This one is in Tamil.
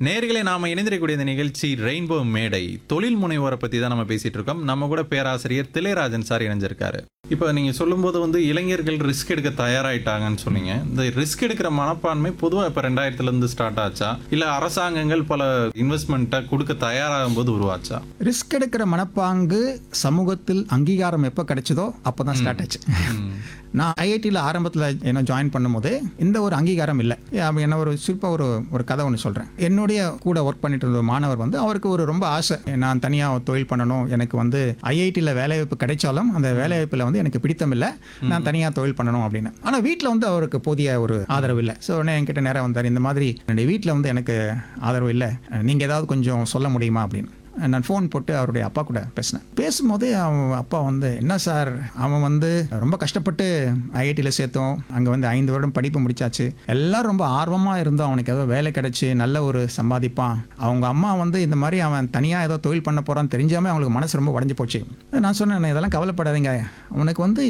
நேர்களை நாம இணைந்திருக்கக்கூடிய இந்த நிகழ்ச்சி ரெயின்போ மேடை தொழில் முனைவோரை பத்தி தான் நம்ம பேசிட்டு இருக்கோம் நம்ம கூட பேராசிரியர் திளையராஜன் சார் இணைஞ்சிருக்காரு இப்போ நீங்க சொல்லும்போது வந்து இளைஞர்கள் ரிஸ்க் எடுக்க தயாராயிட்டாங்கன்னு சொன்னீங்க இந்த ரிஸ்க் எடுக்கிற மனப்பான்மை பொதுவா இப்ப ரெண்டாயிரத்துல இருந்து ஸ்டார்ட் ஆச்சா இல்ல அரசாங்கங்கள் பல இன்வெஸ்ட்மெண்ட்டை கொடுக்க தயாராகும் போது உருவாச்சா ரிஸ்க் எடுக்கிற மனப்பாங்கு சமூகத்தில் அங்கீகாரம் எப்போ கிடைச்சதோ அப்போ தான் ஸ்டார்ட் ஆச்சு நான் ஐஐடியில் ஆரம்பத்தில் என்ன ஜாயின் பண்ணும்போது இந்த ஒரு அங்கீகாரம் இல்லை அப்ப என்ன ஒரு சிற்ப ஒரு ஒரு கதை ஒன்று சொல்கிறேன் என்னுடைய கூட ஒர்க் பண்ணிட்டு இருந்த ஒரு மாணவர் வந்து அவருக்கு ஒரு ரொம்ப ஆசை நான் தனியாக தொழில் பண்ணணும் எனக்கு வந்து ஐஐடியில் வேலைவாய்ப்பு கிடைச்சாலும் அந்த வேலைவாய்ப்பில் வந்து எனக்கு பிடித்தம் இல்லை நான் தனியாக தொழில் பண்ணணும் அப்படின்னு ஆனால் வீட்டில் வந்து அவருக்கு போதிய ஒரு ஆதரவு இல்லை ஸோ உடனே என்கிட்ட நேரம் வந்தார் இந்த மாதிரி என்னுடைய வீட்டில் வந்து எனக்கு ஆதரவு இல்லை நீங்கள் ஏதாவது கொஞ்சம் சொல்ல முடியுமா அப்படின்னு நான் ஃபோன் போட்டு அவருடைய அப்பா கூட பேசினேன் பேசும்போது அவன் அப்பா வந்து என்ன சார் அவன் வந்து ரொம்ப கஷ்டப்பட்டு ஐஐடியில் சேர்த்தோம் அங்கே வந்து ஐந்து வருடம் படிப்பு முடிச்சாச்சு எல்லாரும் ரொம்ப ஆர்வமாக இருந்தோம் அவனுக்கு ஏதோ வேலை கிடைச்சி நல்ல ஒரு சம்பாதிப்பான் அவங்க அம்மா வந்து இந்த மாதிரி அவன் தனியாக ஏதோ தொழில் பண்ண போகிறான்னு தெரிஞ்சாமல் அவங்களுக்கு மனசு ரொம்ப உடஞ்சி போச்சு நான் சொன்னேன் இதெல்லாம் கவலைப்படாதீங்க அவனுக்கு வந்து